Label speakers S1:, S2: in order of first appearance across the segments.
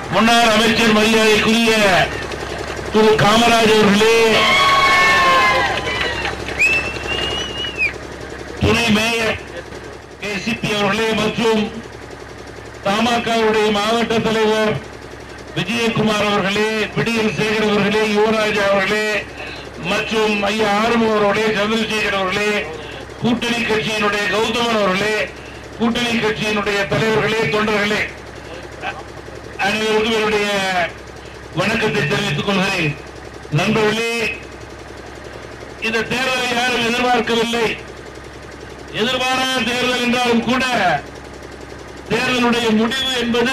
S1: முன்னாள் அமைச்சர் மரியாதைக்குரிய திரு காமராஜ் அவர்களே துணை மேயர் கேசிபி அவர்களே மற்றும் தமாகவுடைய மாவட்ட தலைவர் விஜயகுமார் அவர்களே பிடிஎல் சேகர் அவர்களே யுவராஜ் அவர்களே மற்றும் ஐயா ஆறுமுக அவர்களே சந்திரசேகர் அவர்களே கூட்டணி கட்சியினுடைய கௌதமன் அவர்களே கூட்டணி கட்சியினுடைய தலைவர்களே தொண்டர்களே அனைவருக்கும் என்னுடைய வணக்கத்தை தெரிவித்துக் கொள்கிறேன் நண்பர்களே இந்த தேர்தலை யாரும் எதிர்பார்க்கவில்லை எதிர்பாராத தேர்தல் என்றாலும் கூட தேர்தலுடைய முடிவு என்பது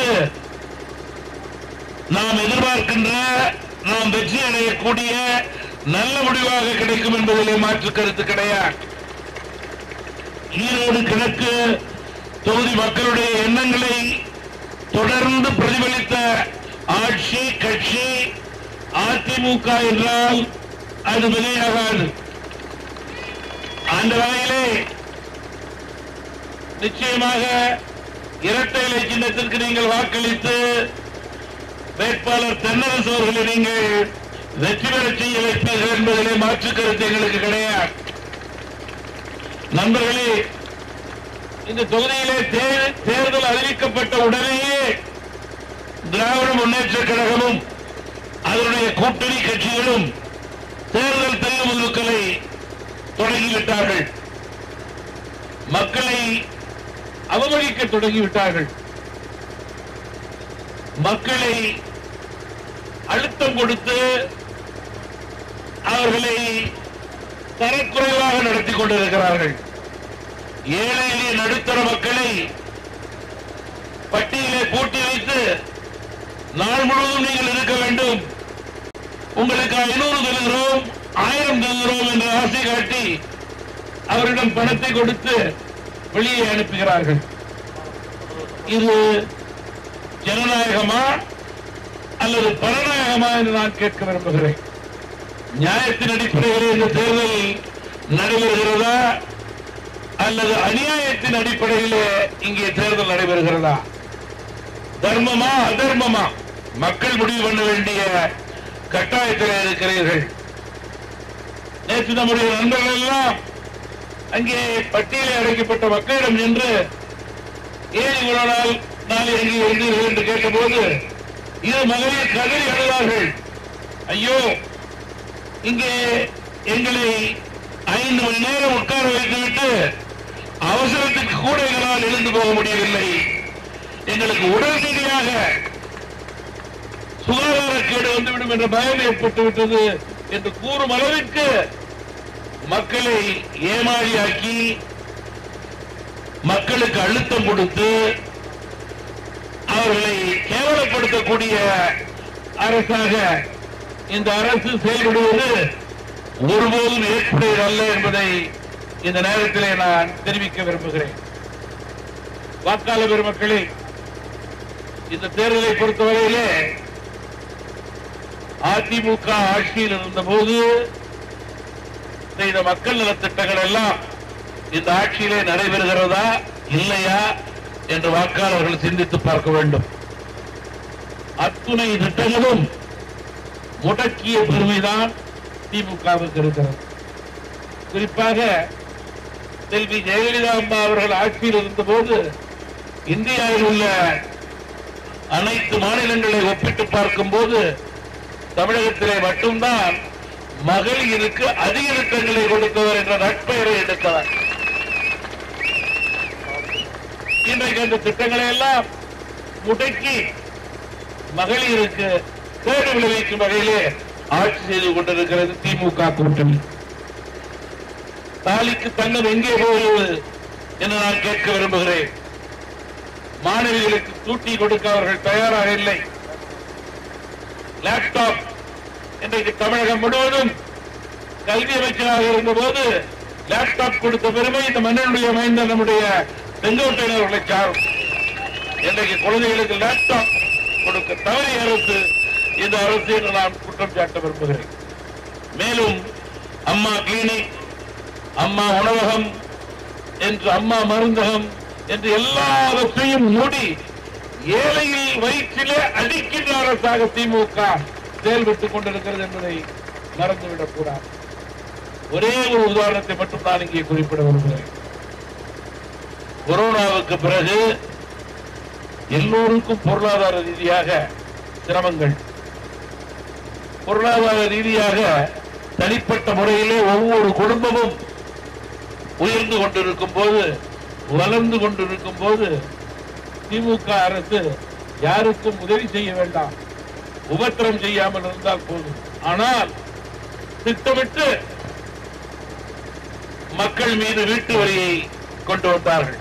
S1: நாம் எதிர்பார்க்கின்ற நாம் வெற்றி அடையக்கூடிய நல்ல முடிவாக கிடைக்கும் என்பதிலே மாற்று கருத்து கிடையாது ஈரோடு கிழக்கு தொகுதி மக்களுடைய எண்ணங்களை தொடர்ந்து பிரதிபலித்த ஆட்சி கட்சி அதிமுக என்றால் அது மிகையாகாது அந்த வகையிலே நிச்சயமாக இரட்டை இலை சின்னத்திற்கு நீங்கள் வாக்களித்து வேட்பாளர் தென்னரசு அவர்களை நீங்கள் வெற்றி பெற செய்ய வைப்பீர்கள் என்பதிலே மாற்று கருத்து எங்களுக்கு கிடையாது நண்பர்களே இந்த தொகுதியிலே தே- தேர்தல் அறிவிக்கப்பட்ட உடனேயே திராவிட முன்னேற்ற கழகமும் அதனுடைய கூட்டணி கட்சிகளும் தேர்தல் தெல்லுமுதுக்களை தொடங்கிவிட்டார்கள் மக்களை அவமதிக்க தொடங்கிவிட்டார்கள் மக்களை அழுத்தம் கொடுத்து அவர்களை தரக்குறைவாக நடத்தி கொண்டிருக்கிறார்கள் ஏழை எளிய நடுத்தர மக்களை பட்டியலை கூட்டி வைத்து நாள் முழுவதும் நீங்கள் இருக்க வேண்டும் உங்களுக்கு ஐநூறு தருகிறோம் ஆயிரம் தருகிறோம் என்ற ஆசை காட்டி அவரிடம் பணத்தை கொடுத்து வெளியே அனுப்புகிறார்கள் இது ஜனநாயகமா அல்லது பரநாயகமா என்று நான் கேட்க விரும்புகிறேன் நியாயத்தின் அடிப்படையில் இந்த தேர்தல் நடைபெறுகிறதா அல்லது அநியாயத்தின் அடிப்படையிலே இங்கே தேர்தல் நடைபெறுகிறதா தர்மமா அதர்மமா மக்கள் முடிவு பண்ண வேண்டிய கட்டாயத்தில் இருக்கிறீர்கள் நேற்று நம்முடைய நண்பர்கள் எல்லாம் அங்கே பட்டியலில் அடைக்கப்பட்ட மக்களிடம் நின்று ஏன் இவ்வளவு நாள் நாள் எங்கே இருந்தீர்கள் என்று கேட்டபோது இது மகளிர் கதறி அழுதார்கள் ஐயோ இங்கே எங்களை ஐந்து மணி நேரம் உட்கார வைத்துவிட்டு அவசரத்துக்கு கூட எங்களால் எழுந்து போக முடியவில்லை எங்களுக்கு உடல் ரீதியாக சுகாதாரக்கேடு வந்துவிடும் என்ற பயம் ஏற்பட்டு விட்டது என்று கூறும் அளவிற்கு மக்களை ஏமாளியாக்கி மக்களுக்கு அழுத்தம் கொடுத்து அவர்களை கேவலப்படுத்தக்கூடிய அரசாக இந்த அரசு செயல்படுவது ஒருபோதும் ஏற்புடையது அல்ல என்பதை இந்த நேரத்திலே நான் தெரிவிக்க விரும்புகிறேன் வாக்காளர் பெருமக்களே இந்த தேர்தலை பொறுத்தவரையிலே அதிமுக ஆட்சியில் இருந்தபோது செய்த மக்கள் நலத்திட்டங்கள் எல்லாம் இந்த ஆட்சியிலே நடைபெறுகிறதா இல்லையா என்று வாக்காளர்கள் சிந்தித்து பார்க்க வேண்டும் அத்துணை திட்டங்களும் முடக்கிய பெருமைதான் திமுகவுக்கு இருக்கிறது குறிப்பாக செல்வி ஜெயலலிதா அம்மா அவர்கள் ஆட்சியில் இருந்தபோது இந்தியாவில் உள்ள அனைத்து மாநிலங்களை ஒப்பிட்டு பார்க்கும்போது தமிழகத்திலே மட்டும்தான் மகளிருக்கு அதிக திட்டங்களை கொடுத்தவர் என்ற நட்பெயரை எடுத்தவர் இன்றைக்கு அந்த திட்டங்களை எல்லாம் முடக்கி மகளிருக்கு கேடு விளைவிக்கும் வகையிலே ஆட்சி செய்து கொண்டிருக்கிறது திமுக கூட்டணி தாலிக்கு தங்கம் எங்கே போகிறது என்று நான் கேட்க விரும்புகிறேன் மாணவிகளுக்கு தூட்டி கொடுக்க அவர்கள் தயாராக இல்லை லேப்டாப் இன்றைக்கு தமிழகம் முழுவதும் கல்வி அமைச்சராக இருந்தபோது லேப்டாப் கொடுத்த பெருமை இந்த மன்னனுடைய மைந்த நம்முடைய செங்கோட்டையன் அவர்களை சாரும் இன்றைக்கு குழந்தைகளுக்கு லேப்டாப் கொடுக்க தவறிய அரசு இந்த அரசு என்று நான் குற்றம் சாட்ட விரும்புகிறேன் மேலும் அம்மா கிளினிக் அம்மா உணவகம் என்று அம்மா மருந்தகம் என்று எல்லாவற்றையும் மூடி ஏழையில் வயிற்றிலே அடிக்கின்ற அரசாக திமுக செயல்பட்டுக் கொண்டிருக்கிறது என்பதை மறந்துவிடக் கூடாது ஒரே ஒரு உதாரணத்தை மட்டும் நான் இங்கே குறிப்பிட விரும்புகிறேன் கொரோனாவுக்கு பிறகு எல்லோருக்கும் பொருளாதார ரீதியாக சிரமங்கள் பொருளாதார ரீதியாக தனிப்பட்ட முறையிலே ஒவ்வொரு குடும்பமும் உயர்ந்து கொண்டிருக்கும் போது வளர்ந்து கொண்டிருக்கும் போது திமுக அரசு யாருக்கும் உதவி செய்ய வேண்டாம் உபத்திரம் செய்யாமல் இருந்தால் போதும் ஆனால் திட்டமிட்டு மக்கள் மீது வீட்டு வரியை கொண்டு வந்தார்கள்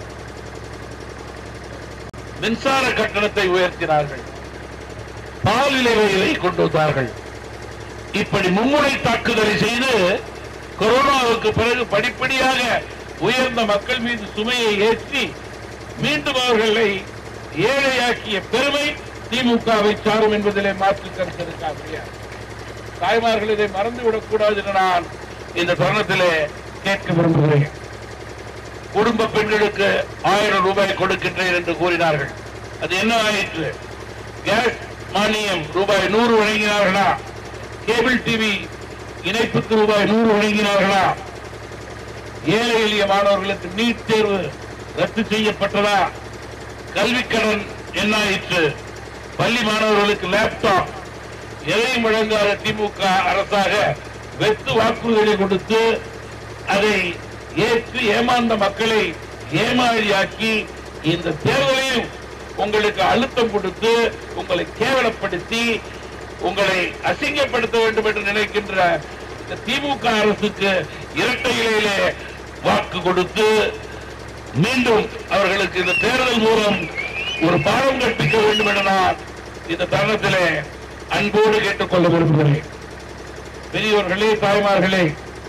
S1: மின்சார கட்டணத்தை உயர்த்தினார்கள் பால் விலையை கொண்டு வந்தார்கள் இப்படி மும்முனை தாக்குதலை செய்து கொரோனாவுக்கு பிறகு படிப்படியாக உயர்ந்த மக்கள் மீது சுமையை ஏற்றி மீண்டும் அவர்களை ஏழையாக்கிய பெருமை திமுகவை சாரும் என்பதிலே மாற்று கருத்து இருக்காங்க தாய்மார்கள் இதை மறந்துவிடக் கூடாது என நான் இந்த தருணத்திலே கேட்க விரும்புகிறேன் குடும்ப பெண்களுக்கு ஆயிரம் ரூபாய் கொடுக்கின்றேன் என்று கூறினார்கள் அது என்ன ஆயிற்று கேஸ் மானியம் ரூபாய் நூறு வழங்கினார்களா கேபிள் டிவி இணைப்புக்கு ரூபாய் நூறு வழங்கினார்களா ஏழை எளிய மாணவர்களுக்கு நீட் தேர்வு ரத்து செய்யப்பட்டதா கல்விக்கடன் என்ன ஆயிற்று பள்ளி மாணவர்களுக்கு லேப்டாப் எதையும் வழங்காத திமுக அரசாக வெத்து வாக்குறுதிகளை கொடுத்து அதை ஏற்று ஏமாந்த மக்களை ஏமாளியாக்கி இந்த தேர்தலையும் உங்களுக்கு அழுத்தம் கொடுத்து உங்களை கேவலப்படுத்தி உங்களை அசிங்கப்படுத்த வேண்டும் என்று நினைக்கின்ற இந்த திமுக அரசுக்கு இரட்டை இலையிலே வாக்கு கொடுத்து மீண்டும் அவர்களுக்கு இந்த தேர்தல் மூலம் ஒரு பாடம் கற்பிக்க வேண்டும் என நான் இந்த தருணத்திலே அன்போடு கேட்டுக்கொள்ள விரும்புகிறேன் பெரியவர்களே தாய்மார்களே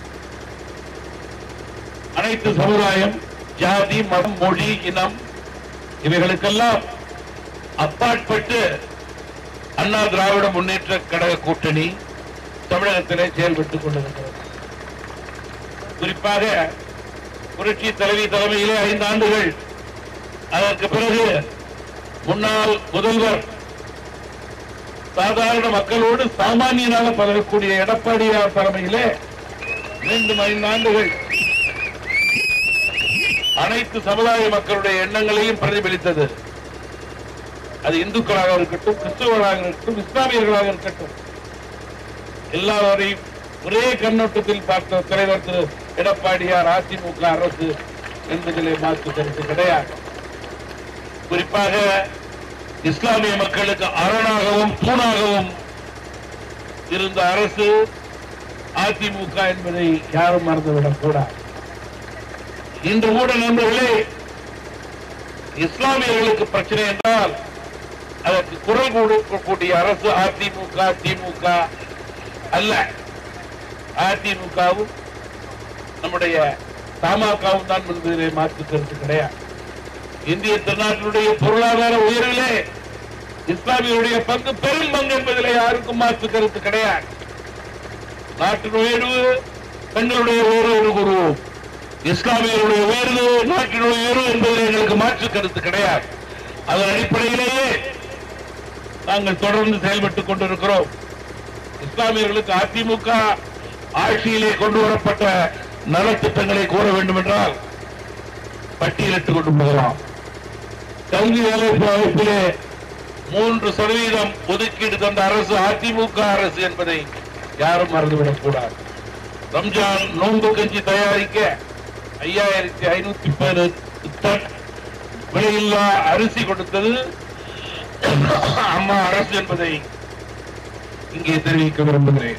S1: அனைத்து சமுதாயம் ஜாதி மதம் மொழி இனம் இவைகளுக்கெல்லாம் அப்பாற்பட்டு அண்ணா திராவிட முன்னேற்ற கழக கூட்டணி தமிழகத்திலே செயல்பட்டுக் கொண்டிருக்கிறது குறிப்பாக புரட்சி தலைவி தலைமையிலே ஐந்து ஆண்டுகள் அதற்கு பிறகு முன்னாள் முதல்வர் சாதாரண மக்களோடு சாமானியனாக பழகக்கூடிய எடப்பாடியார் தலைமையிலே மீண்டும் ஐந்து ஆண்டுகள் அனைத்து சமுதாய மக்களுடைய எண்ணங்களையும் பிரதிபலித்தது அது இந்துக்களாக இருக்கட்டும் கிறிஸ்தவர்களாக இருக்கட்டும் இஸ்லாமியர்களாக இருக்கட்டும் எல்லாரையும் ஒரே கண்ணோட்டத்தில் பார்த்த தலைவர் திரு எடப்பாடியார் அதிமுக அரசு என்பதிலே மாற்று கருத்து கிடையாது குறிப்பாக இஸ்லாமிய மக்களுக்கு அரணாகவும் தூணாகவும் இருந்த அரசு அதிமுக என்பதை யாரும் மறந்துவிடக் கூடாது இன்று கூட நண்பர்களே இஸ்லாமியர்களுக்கு பிரச்சனை என்றால் அதற்கு குரல் கொடுக்கக்கூடிய அரசு அதிமுக திமுக அல்ல அதிமுகவும் நம்முடைய தமாகவும் தான் என்பதிலே மாற்று கருத்து கிடையாது இந்திய திருநாட்டினுடைய பொருளாதார உயர்விலே இஸ்லாமியருடைய பங்கு பெரும் பங்கு என்பதிலே யாருக்கும் மாற்று கருத்து கிடையாது நாட்டின் உயர்வு பெண்களுடைய உயர்வு கூறுவோம் இஸ்லாமியருடைய உயர்வு நாட்டினுடைய உயர்வு என்பதில் எங்களுக்கு மாற்று கருத்து கிடையாது அதன் அடிப்படையிலேயே நாங்கள் தொடர்ந்து செயல்பட்டுக் கொண்டிருக்கிறோம் இஸ்லாமியர்களுக்கு அதிமுக ஆட்சியிலே கொண்டு வரப்பட்ட நலத்திட்டங்களை கூற வேண்டும் என்றால் பட்டியலிட்டுக் கொண்டு போகலாம் கல்வி வேலைப்பு அமைப்பிலே மூன்று சதவீதம் ஒதுக்கீடு தந்த அரசு அதிமுக அரசு என்பதை யாரும் மறந்துவிடக் கூடாது ரம்ஜான் நோன்பு கஞ்சி தயாரிக்க ஐயாயிரத்தி ஐநூத்தி பதினெட்டு டன் விலையில்லா அரிசி கொடுத்தது அம்மா அரசு என்பதை இங்கே தெரிவிக்க விரும்புகிறேன்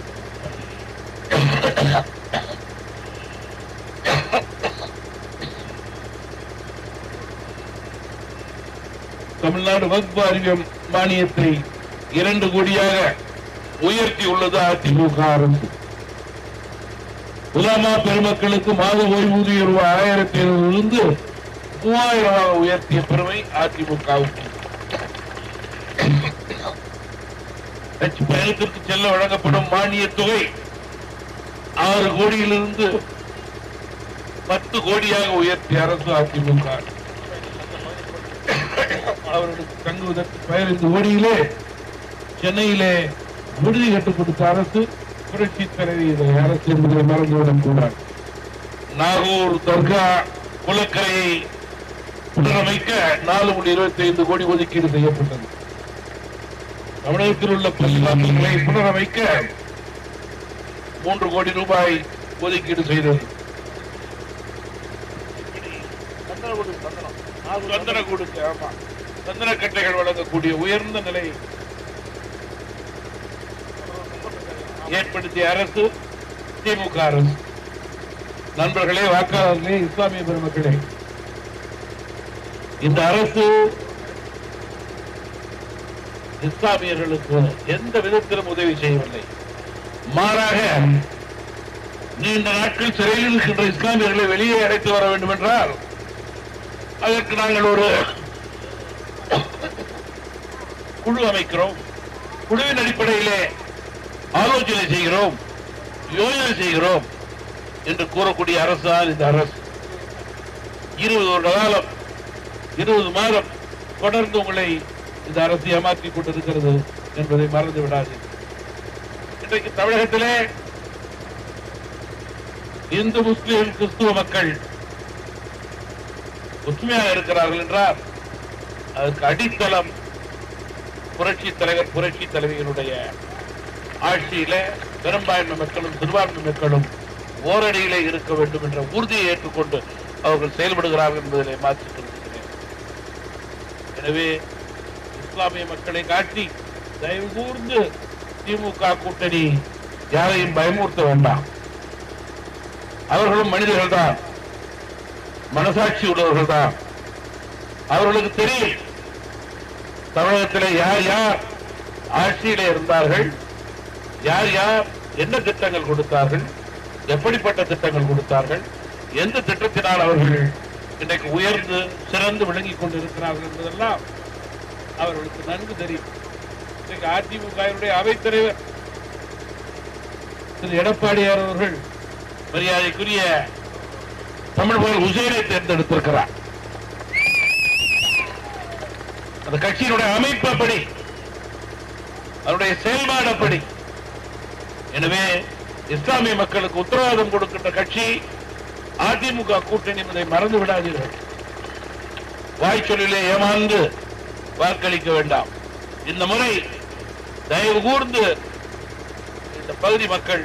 S1: தமிழ்நாடு வகுப்பு அறிவியம் மானியத்தை இரண்டு கோடியாக உயர்த்தி உள்ளது அதிமுக அரசு உலாமா பெருமக்களுக்கு மாத ஓய்வூதிய ரூபாய் ஆயிரத்தி ஐநூறிலிருந்து மூவாயிரமாக உயர்த்திய பெருமை அதிமுகவுக்கு கட்சி பயணத்திற்கு செல்ல வழங்கப்படும் மானிய தொகை ஆறு கோடியிலிருந்து பத்து கோடியாக உயர்த்திய அரசு அதிமுக அவர்களுக்கு தங்குவதற்கு பதினைந்து கோடியிலே சென்னையிலே விடுதி கட்டுக் கொடுத்த அரசு புரட்சி தலைவி இந்த அரசு என்பதை மறந்துவிடக் கூடாது நாகூர் தர்கா குளக்கரையை புனரமைக்க நாலு புள்ளி இருபத்தி ஐந்து கோடி ஒதுக்கீடு செய்யப்பட்டது தமிழகத்தில் உள்ள பள்ளிகளை புனரமைக்க மூன்று கோடி ரூபாய் ஒதுக்கீடு செய்தது சந்தனக்கூடுக்கு ஆமா சந்தனக்கட்டைகள் வழங்கக்கூடிய உயர்ந்த நிலை ஏற்படுத்திய அரசு திமுக அரசு நண்பர்களே வாக்காளர்களே இஸ்லாமிய பெருமக்களே இந்த அரசு இஸ்லாமியர்களுக்கு எந்த விதத்திலும் உதவி செய்யவில்லை மாறாக நீண்ட நாட்கள் சிறையில் இருக்கின்ற இஸ்லாமியர்களை வெளியே அழைத்து வர வேண்டும் என்றால் அதற்கு நாங்கள் ஒரு குழு அமைக்கிறோம் குழுவின் அடிப்படையிலே ஆலோசனை செய்கிறோம் யோசனை செய்கிறோம் என்று கூறக்கூடிய அரசு தான் இந்த அரசு இருபது வருட காலம் இருபது மாதம் தொடர்ந்து உங்களை இந்த அரசு ஏமாற்றிக் கொண்டிருக்கிறது என்பதை மறந்து விடாது இன்றைக்கு தமிழகத்திலே இந்து முஸ்லிம் கிறிஸ்துவ மக்கள் ஒற்றுமையாக இருக்கிறார்கள் என்றால் அதற்கு அடித்தளம் புரட்சி தலைவர் புரட்சி தலைவியினுடைய ஆட்சியில பெரும்பான்மை மக்களும் சிறுபான்மை மக்களும் ஓரடியிலே இருக்க வேண்டும் என்ற உறுதியை ஏற்றுக்கொண்டு அவர்கள் செயல்படுகிறார்கள் என்பதிலே மாற்றிக் கொள்கிறேன் எனவே இஸ்லாமிய மக்களை காட்டி தயவு கூர்ந்து திமுக கூட்டணி யாரையும் பயமுறுத்த வேண்டாம் அவர்களும் மனிதர்கள் தான் மனசாட்சி உள்ளவர்கள் தான் அவர்களுக்கு தெரியும் தமிழகத்திலே யார் யார் ஆட்சியிலே இருந்தார்கள் யார் யார் என்ன திட்டங்கள் கொடுத்தார்கள் எப்படிப்பட்ட திட்டங்கள் கொடுத்தார்கள் எந்த திட்டத்தினால் அவர்கள் இன்றைக்கு உயர்ந்து சிறந்து விளங்கிக் கொண்டிருக்கிறார்கள் என்பதெல்லாம் அவர்களுக்கு நன்கு தெரியும் இன்றைக்கு அதிமுகவினுடைய அவைத்தலைவர் திரு எடப்பாடியார் அவர்கள் மரியாதைக்குரிய தமிழ் புகழ் உசேனை தேர்ந்தெடுத்திருக்கிறார் அந்த கட்சியினுடைய அமைப்பு அப்படி அவருடைய செயல்பாடு அப்படி எனவே இஸ்லாமிய மக்களுக்கு உத்தரவாதம் கொடுக்கின்ற கட்சி அதிமுக கூட்டணி என்பதை மறந்து விடாதீர்கள் வாய்ச்சொல்லிலே ஏமாந்து வாக்களிக்க வேண்டாம் இந்த முறை தயவு கூர்ந்து இந்த பகுதி மக்கள்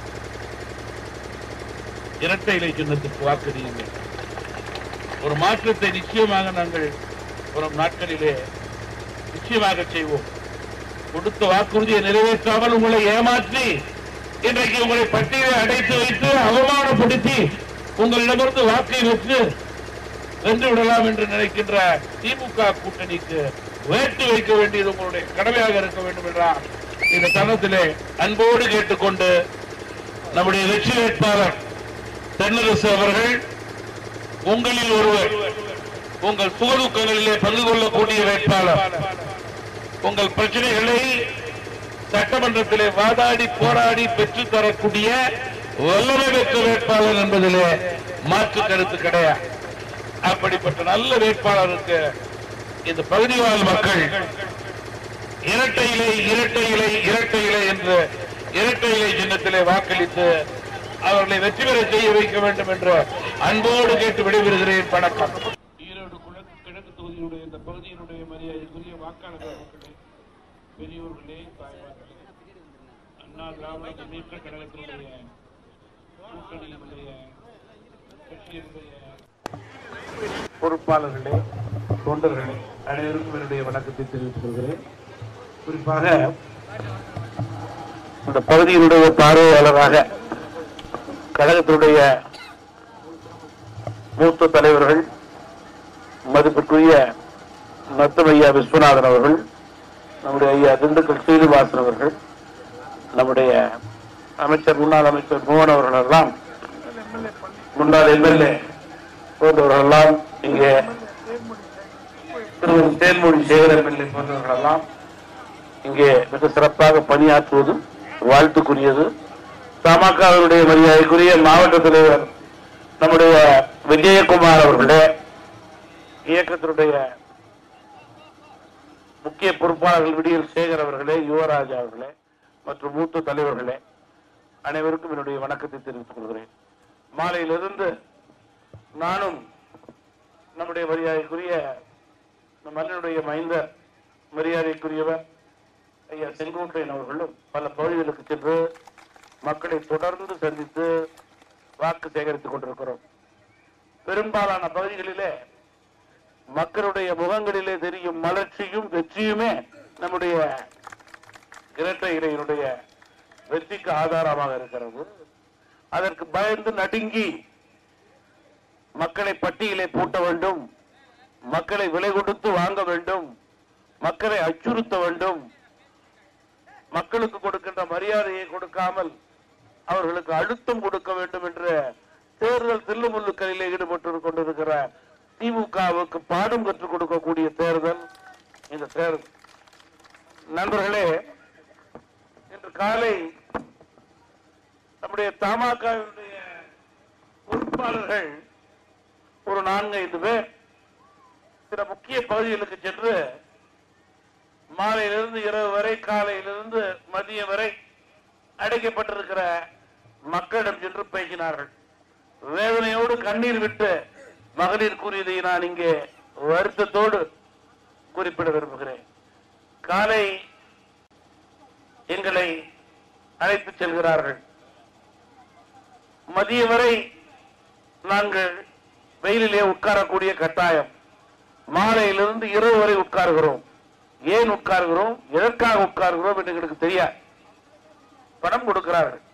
S1: இரட்டை இலை சின்னத்திற்கு வாக்களியுங்கள் ஒரு மாற்றத்தை நிச்சயமாக நாங்கள் வரும் நாட்களிலே நிச்சயமாக செய்வோம் கொடுத்த வாக்குறுதியை நிறைவேற்றாமல் உங்களை ஏமாற்றி இன்றைக்கு உங்களை பட்டியலை அடைத்து வைத்து அவமானப்படுத்தி உங்களிடமிருந்து வாக்கை பெற்று வென்று விடலாம் என்று நினைக்கின்ற திமுக கூட்டணிக்கு வேட்டு வைக்க வேண்டியது உங்களுடைய கடமையாக இருக்க வேண்டும் என்றால் இந்த தருணத்திலே அன்போடு கேட்டுக்கொண்டு நம்முடைய வெற்றி வேட்பாளர் தென்னரசு அவர்கள் உங்களில் ஒருவர் உங்கள் சுகதுக்கங்களிலே பங்கு கொள்ளக்கூடிய வேட்பாளர் உங்கள் பிரச்சனைகளை சட்டமன்றத்திலே வாதாடி போராடி பெற்று தரக்கூடிய வல்லமை பெற்ற வேட்பாளர் என்பதிலே மாற்று கருத்து கிடையாது அப்படிப்பட்ட நல்ல வேட்பாளருக்கு இந்த பகுதி வாழ் மக்கள் இரட்டை இலை இரட்டை இலை இரட்டை இலை என்று இரட்டை இலை சின்னத்திலே வாக்களித்து அவர்களை வெற்றி பெற செய்ய வைக்க வேண்டும் என்று அன்போடு கேட்டு விடைபெறுகிறேன் வணக்கம் ஈரோடு கிழக்கு கிழக்கு தொகுதியுடைய இந்த பகுதியினுடைய மரியாதைக்குரிய வாக்காளர் மக்களே பெரியோர்களே தாய்மார்களே அண்ணா திராவிட முன்னேற்ற கழகத்தினுடைய கூட்டணியினுடைய கட்சியினுடைய பொறுப்பாளர்களே தொண்டர்களே அனைவருக்கும் என்னுடைய வணக்கத்தை தெரிவித்துக் கொள்கிறேன் குறிப்பாக இந்த பகுதியினுடைய பார்வையாளராக கழகத்தினுடைய மூத்த தலைவர்கள் மதிப்பிற்குரிய நத்தம் ஐயா விஸ்வநாதன் அவர்கள் நம்முடைய ஐயா திண்டுக்கல் சீனிவாசன் அவர்கள் நம்முடைய அமைச்சர் முன்னாள் அமைச்சர் மோகன் அவர்கள் எல்லாம் முன்னாள் எம்எல்ஏ போன்றவர்கள் எல்லாம் இங்கே திருமதி தேன்மொழி சேகர் எம்எல்ஏ போன்றவர்கள் எல்லாம் இங்கே மிக சிறப்பாக பணியாற்றுவது வாழ்த்துக்குரியது தமாகவினுடைய மரியாதைக்குரிய மாவட்ட தலைவர் நம்முடைய விஜயகுமார் அவர்களே இயக்கத்தினுடைய முக்கிய பொறுப்பாளர்கள் விடியல் சேகர் அவர்களே யுவராஜ் அவர்களே மற்றும் மூத்த தலைவர்களே அனைவருக்கும் என்னுடைய வணக்கத்தை தெரிவித்துக் கொள்கிறேன் மாலையிலிருந்து நானும் நம்முடைய மரியாதைக்குரிய நம் மன்னனுடைய மைந்தர் மரியாதைக்குரியவர் ஐயா செங்கோட்டையன் அவர்களும் பல பகுதிகளுக்கு சென்று மக்களை தொடர்ந்து சந்தித்து வாக்கு சேகரித்துக் கொண்டிருக்கிறோம் பெரும்பாலான பகுதிகளிலே மக்களுடைய முகங்களிலே தெரியும் மலர்ச்சியும் வெற்றியுமே நம்முடைய இரட்டை இலையினுடைய வெற்றிக்கு ஆதாரமாக இருக்கிறது அதற்கு பயந்து நடுங்கி மக்களை பட்டியலை பூட்ட வேண்டும் மக்களை விலை கொடுத்து வாங்க வேண்டும் மக்களை அச்சுறுத்த வேண்டும் மக்களுக்கு கொடுக்கின்ற மரியாதையை கொடுக்காமல் அவர்களுக்கு அழுத்தம் கொடுக்க வேண்டும் என்ற தேர்தல் தில்லுமுல்லுக்களிலே ஈடுபட்டு கொண்டிருக்கிற திமுகவுக்கு பாடம் கற்றுக் கொடுக்கக்கூடிய தேர்தல் இந்த தேர்தல் நண்பர்களே இன்று காலை நம்முடைய தமாகவினுடைய பொறுப்பாளர்கள் ஒரு நான்கு ஐந்து பேர் சில முக்கிய பகுதிகளுக்கு சென்று மாலையிலிருந்து இரவு வரை காலையிலிருந்து மதியம் வரை அடைக்கப்பட்டிருக்கிற மக்களிடம் சென்று பேசினார்கள் வேதனையோடு கண்ணீர் விட்டு மகளிர் கூறியதை நான் இங்கே வருத்தத்தோடு குறிப்பிட விரும்புகிறேன் காலை எங்களை அழைத்து செல்கிறார்கள் மதிய வரை நாங்கள் வெயிலிலே உட்காரக்கூடிய கட்டாயம் மாலையிலிருந்து இரவு வரை உட்காருகிறோம் ஏன் உட்காருகிறோம் எதற்காக உட்காருகிறோம் என்று எங்களுக்கு தெரியாது பணம் கொடுக்கிறார்கள்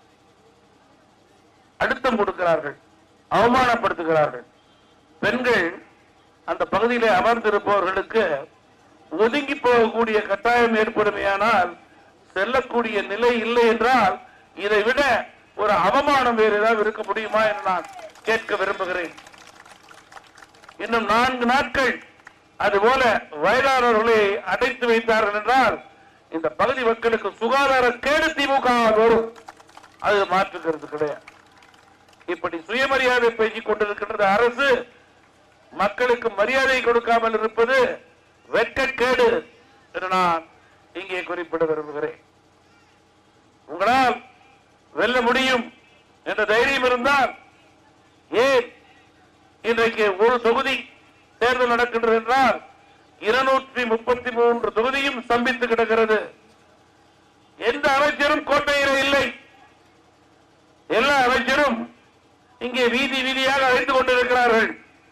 S1: அழுத்தம் கொடுக்கிறார்கள் அவமானப்படுத்துகிறார்கள் பெண்கள் அந்த பகுதியிலே அமர்ந்திருப்பவர்களுக்கு ஒதுங்கி போகக்கூடிய கட்டாயம் ஏற்படுமையானால் செல்லக்கூடிய நிலை இல்லை என்றால் இதை விட ஒரு அவமானம் வேறு ஏதாவது இருக்க முடியுமா என்று நான் கேட்க விரும்புகிறேன் இன்னும் நான்கு நாட்கள் அதுபோல வயதானவர்களை அடைத்து வைத்தார்கள் என்றால் இந்த பகுதி மக்களுக்கு சுகாதார கேடு திமுக வரும் அது மாற்றுக்கிறது கிடையாது இப்படி சுயமரியாதை பேசிக் கொண்டிருக்கின்றது அரசு மக்களுக்கு மரியாதை கொடுக்காமல் இருப்பது வெட்கக்கேடு என்று நான் இங்கே குறிப்பிட விரும்புகிறேன் உங்களால் வெல்ல முடியும் என்ற தைரியம் இருந்தால் ஏன் இன்றைக்கு ஒரு தொகுதி தேர்தல் நடக்கின்றது என்றால் இருநூற்றி முப்பத்தி மூன்று தொகுதியும் ஸ்தம்பித்து கிடக்கிறது எந்த அமைச்சரும் கோட்டையில இல்லை எல்லா அமைச்சரும் இங்கே வீதி வீதியாக அழைத்துக் கொண்டிருக்கிறார்கள்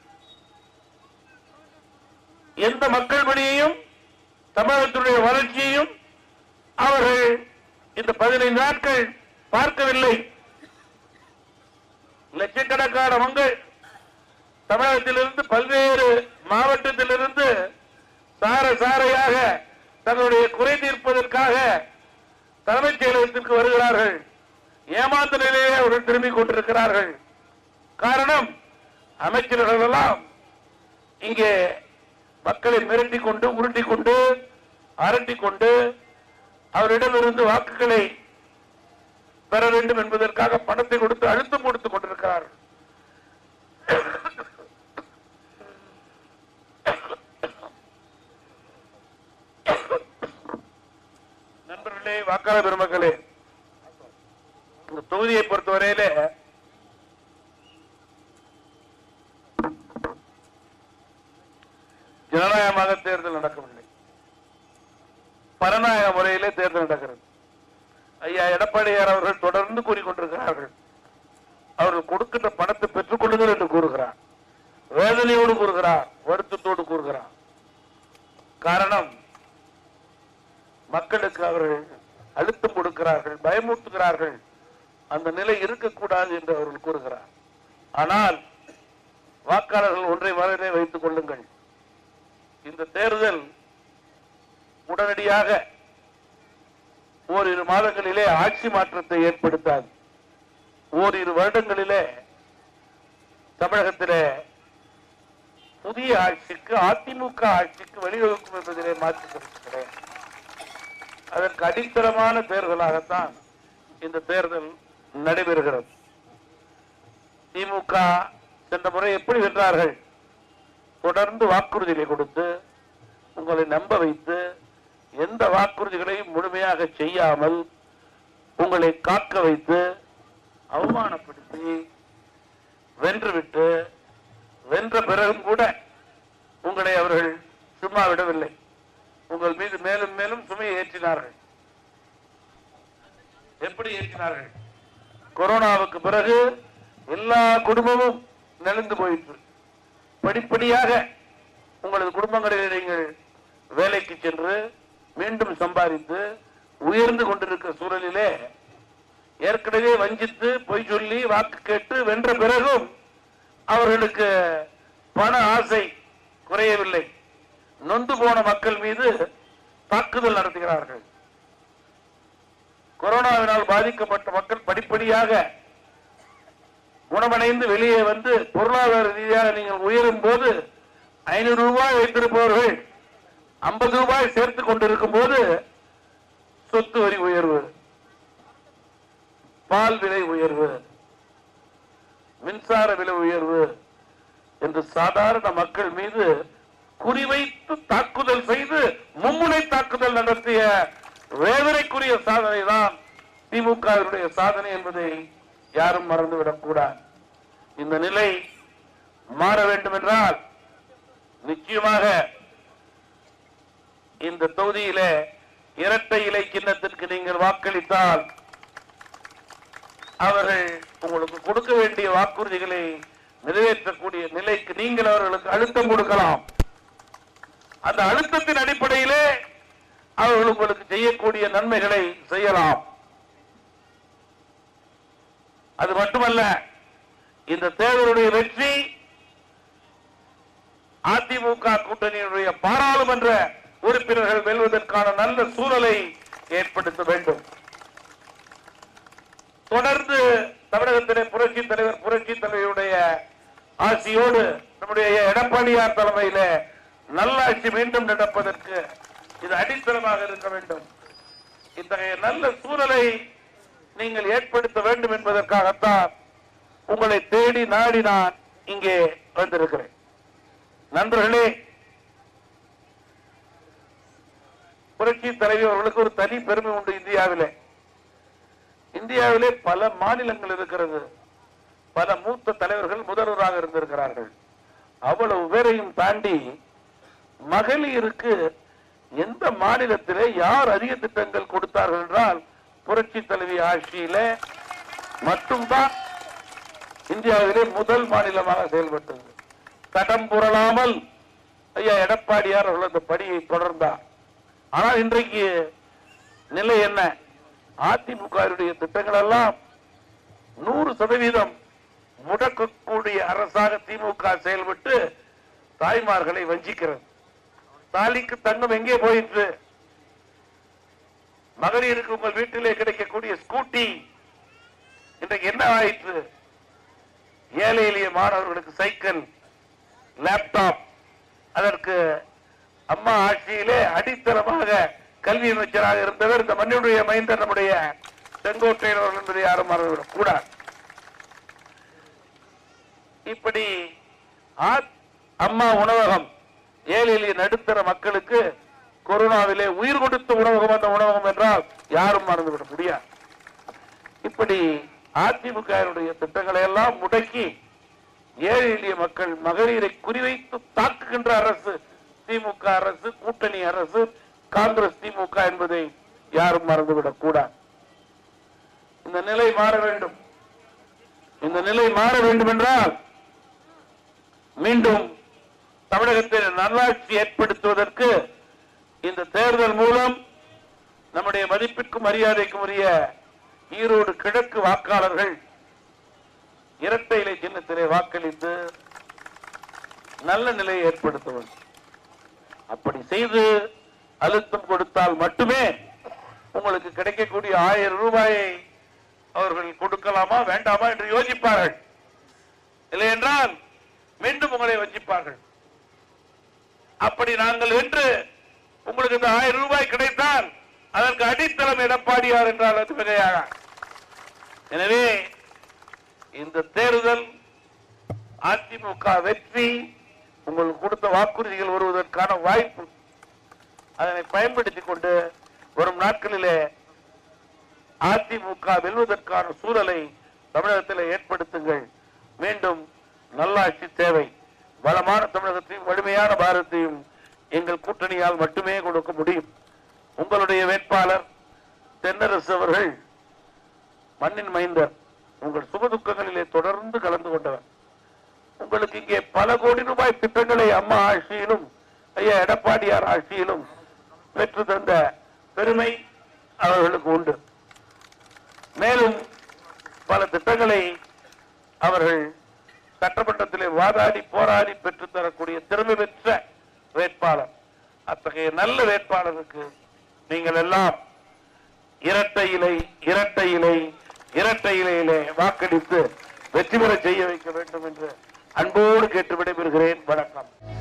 S1: எந்த மக்கள் பணியையும் தமிழகத்தினுடைய வளர்ச்சியையும் அவர்கள் இந்த பதினைந்து நாட்கள் பார்க்கவில்லை லட்சக்கணக்கான மக்கள் தமிழகத்திலிருந்து பல்வேறு மாவட்டத்திலிருந்து சார சாரையாக தங்களுடைய குறை தீர்ப்பதற்காக தலைமைச் செயலகத்திற்கு வருகிறார்கள் ஏமாந்த நிலையிலே அவர்கள் திரும்பிக் கொண்டிருக்கிறார்கள் காரணம் அமைச்சர்கள் எல்லாம் இங்கே மக்களை மிரட்டிக் கொண்டு உருட்டிக் கொண்டு அரட்டிக் கொண்டு அவரிடமிருந்து வாக்குகளை பெற வேண்டும் என்பதற்காக பணத்தை கொடுத்து அழுத்தம் கொடுத்துக் கொண்டிருக்கிறார்கள் நண்பர்களே வாக்காளர் பெருமக்களே இந்த தொகுதியை பொறுத்தவரையில ஜனநாயகமாக தேர்தல் நடக்கவில்லை பரநாயக முறையிலே தேர்தல் நடக்கிறது ஐயா எடப்பாடியார் அவர்கள் தொடர்ந்து கூறிக்கொண்டிருக்கிறார்கள் அவர்கள் கொடுக்கின்ற பணத்தை பெற்றுக் கொள்ளுங்கள் என்று கூறுகிறார் வேதனையோடு கூறுகிறார் வருத்தத்தோடு கூறுகிறார் காரணம் மக்களுக்கு அவர்கள் அழுத்தம் கொடுக்கிறார்கள் பயமூட்டுகிறார்கள் அந்த நிலை இருக்கக்கூடாது என்று அவர்கள் கூறுகிறார் ஆனால் வாக்காளர்கள் ஒன்றை மனதிலே வைத்துக் கொள்ளுங்கள் இந்த தேர்தல் உடனடியாக ஓரிரு மாதங்களிலே ஆட்சி மாற்றத்தை ஏற்படுத்தாது ஓரிரு வருடங்களிலே தமிழகத்திலே புதிய ஆட்சிக்கு அதிமுக ஆட்சிக்கு வழிவகுக்கும் என்பதிலே மாற்று கருத்து கிடையாது அதற்கு அடித்தளமான தேர்தலாகத்தான் இந்த தேர்தல் நடைபெறுகிறது திமுக சென்ற முறை எப்படி வென்றார்கள் தொடர்ந்து வாக்குறுதிகளை கொடுத்து
S2: உங்களை நம்ப வைத்து எந்த வாக்குறுதிகளையும் முழுமையாக செய்யாமல் உங்களை காக்க வைத்து அவமானப்படுத்தி வென்றுவிட்டு வென்ற பிறகும் கூட உங்களை அவர்கள் சும்மா விடவில்லை உங்கள் மீது மேலும் மேலும் சுமையை ஏற்றினார்கள் எப்படி ஏற்றினார்கள் கொரோனாவுக்கு பிறகு எல்லா குடும்பமும் நலிந்து போயிற்று படிப்படியாக உங்களது குடும்பங்களில் நீங்கள் வேலைக்கு சென்று மீண்டும் சம்பாதித்து உயர்ந்து கொண்டிருக்கிற சூழலிலே ஏற்கனவே வஞ்சித்து பொய் சொல்லி வாக்கு கேட்டு வென்ற பிறகும் அவர்களுக்கு பண ஆசை குறையவில்லை நொந்து போன மக்கள் மீது தாக்குதல் நடத்துகிறார்கள் கொரோனாவினால் பாதிக்கப்பட்ட மக்கள் படிப்படியாக குணமடைந்து வெளியே வந்து பொருளாதார ரீதியாக நீங்கள் உயரும் போது ஐநூறு ரூபாய் வைத்திருப்பவர்கள் ஐம்பது ரூபாய் சேர்த்து கொண்டிருக்கும் போது சொத்து வரி உயர்வு பால் விலை உயர்வு மின்சார விலை உயர்வு என்று சாதாரண மக்கள் மீது குறிவைத்து தாக்குதல் செய்து மும்முனை தாக்குதல் நடத்திய வேதனைக்குரிய சாதனை தான் திமுகவினுடைய சாதனை என்பதை யாரும் மறந்துவிடக் கூடாது இந்த நிலை மாற வேண்டும் என்றால் நிச்சயமாக இந்த தொகுதியிலே இரட்டை இலை சின்னத்திற்கு நீங்கள் வாக்களித்தால் அவர்கள் உங்களுக்கு கொடுக்க வேண்டிய வாக்குறுதிகளை நிறைவேற்றக்கூடிய நிலைக்கு நீங்கள் அவர்களுக்கு அழுத்தம் கொடுக்கலாம் அந்த அழுத்தத்தின் அடிப்படையிலே அவர்கள் உங்களுக்கு செய்யக்கூடிய நன்மைகளை செய்யலாம் அது மட்டுமல்ல இந்த தேர்தலுடைய வெற்றி அதிமுக கூட்டணியினுடைய பாராளுமன்ற உறுப்பினர்கள் வெல்வதற்கான நல்ல சூழலை ஏற்படுத்த வேண்டும் தொடர்ந்து தமிழகத்திலே புரட்சி தலைவர் புரட்சி தலைவருடைய ஆட்சியோடு நம்முடைய எடப்பாடியார் தலைமையில நல்லாட்சி மீண்டும் நடப்பதற்கு இது அடித்தளமாக இருக்க வேண்டும் இத்தகைய நல்ல சூழலை நீங்கள் ஏற்படுத்த வேண்டும் என்பதற்காகத்தான் உங்களை தேடி நாடி நான் இங்கே வந்திருக்கிறேன் நண்பர்களே புரட்சி தலைவி அவர்களுக்கு ஒரு தனி பெருமை உண்டு இந்தியாவிலே இந்தியாவிலே பல மாநிலங்கள் இருக்கிறது பல மூத்த தலைவர்கள் முதல்வராக இருந்திருக்கிறார்கள் அவ்வளவு பேரையும் தாண்டி மகளிருக்கு எந்த மாநிலத்திலே யார் அதிக திட்டங்கள் கொடுத்தார்கள் என்றால் புரட்சி தலைவி ஆட்சியில மட்டும்தான் இந்தியாவிலே முதல் மாநிலமாக செயல்பட்டது தடம் புரளாமல் ஐயா எடப்பாடியார் அவர்கள் அந்த பணியை தொடர்ந்தார் ஆனால் இன்றைக்கு நிலை என்ன அதிமுகவுடைய திட்டங்கள் எல்லாம் நூறு சதவீதம் முடக்கக்கூடிய அரசாக திமுக செயல்பட்டு தாய்மார்களை வஞ்சிக்கிறது தாலிக்கு தங்கம் எங்கே போயிற்று மகளிருக்கு உங்கள் வீட்டிலே கிடைக்கக்கூடிய ஸ்கூட்டி இன்றைக்கு என்ன ஆயிற்று ஏழை எளிய மாணவர்களுக்கு சைக்கிள் லேப்டாப் அதற்கு அம்மா ஆட்சியிலே அடித்தளமாக கல்வி அமைச்சராக இருந்தவர் இந்த மண்ணினுடைய மைந்தர் நம்முடைய செங்கோட்டையன் அவர்கள் என்பதை யாரும் மறந்துவிடக் கூடாது இப்படி ஆ- அம்மா உணவகம் ஏழை எளிய நடுத்தர மக்களுக்கு கொரோனாவிலே உயிர் கொடுத்த உணவகம் அந்த உணவகம் என்றால் யாரும் மறந்துவிட முடியாது இப்படி அதிமுகவினுடைய திட்டங்களை எல்லாம் முடக்கி ஏழை எளிய மக்கள் மகளிரை குறிவைத்து தாக்குகின்ற அரசு திமுக அரசு கூட்டணி அரசு காங்கிரஸ் திமுக என்பதை யாரும் மறந்துவிடக் கூடாது இந்த நிலை மாற வேண்டும் இந்த நிலை மாற வேண்டும் என்றால் மீண்டும் தமிழகத்தில் நல்லாட்சி ஏற்படுத்துவதற்கு இந்த தேர்தல் மூலம் நம்முடைய மதிப்பிற்கும் மரியாதைக்கும் உரிய ஈரோடு கிழக்கு வாக்காளர்கள் இரட்டை இலை சின்னத்திலே வாக்களித்து நல்ல நிலையை ஏற்படுத்த வேண்டும் அப்படி செய்து அழுத்தம் கொடுத்தால் மட்டுமே உங்களுக்கு கிடைக்கக்கூடிய ஆயிரம் ரூபாயை அவர்கள் கொடுக்கலாமா வேண்டாமா என்று யோசிப்பார்கள் இல்லை என்றால் மீண்டும் உங்களை வஞ்சிப்பார்கள் அப்படி நாங்கள் வென்று உங்களுக்கு இந்த ஆயிரம் ரூபாய் கிடைத்தால் அதற்கு அடித்தளம் எடப்பாடியார் என்றால் அது மிகையாக எனவே இந்த தேர்தல் அதிமுக வெற்றி உங்களுக்கு கொடுத்த வாக்குறுதிகள் வருவதற்கான வாய்ப்பு அதனை பயன்படுத்திக் கொண்டு வரும் நாட்களிலே அதிமுக வெல்வதற்கான சூழலை தமிழகத்தில் ஏற்படுத்துங்கள் மீண்டும் நல்லாட்சி தேவை வளமான தமிழகத்தையும் வலிமையான பாரதத்தையும் எங்கள் கூட்டணியால் மட்டுமே கொடுக்க முடியும் உங்களுடைய வேட்பாளர் தென்னரசு அவர்கள் மண்ணின் மைந்தர் உங்கள் சுகதுக்கங்களிலே தொடர்ந்து கலந்து கொண்டவர் உங்களுக்கு இங்கே பல கோடி ரூபாய் திட்டங்களை அம்மா ஆட்சியிலும் ஐயா எடப்பாடியார் ஆட்சியிலும் பெற்று தந்த பெருமை அவர்களுக்கு உண்டு மேலும் பல திட்டங்களை அவர்கள் சட்டமன்றத்திலே வாதாடி போராடி பெற்றுத் தரக்கூடிய திறமை பெற்ற வேட்பாளர் அத்தகைய நல்ல வேட்பாளருக்கு நீங்கள் எல்லாம் இரட்டை இலை இரட்டை இலை இரட்டை இலையிலே வாக்களித்து வெற்றி பெற செய்ய வைக்க வேண்டும் என்று அன்போடு கேட்டு விடைபெறுகிறேன் வணக்கம்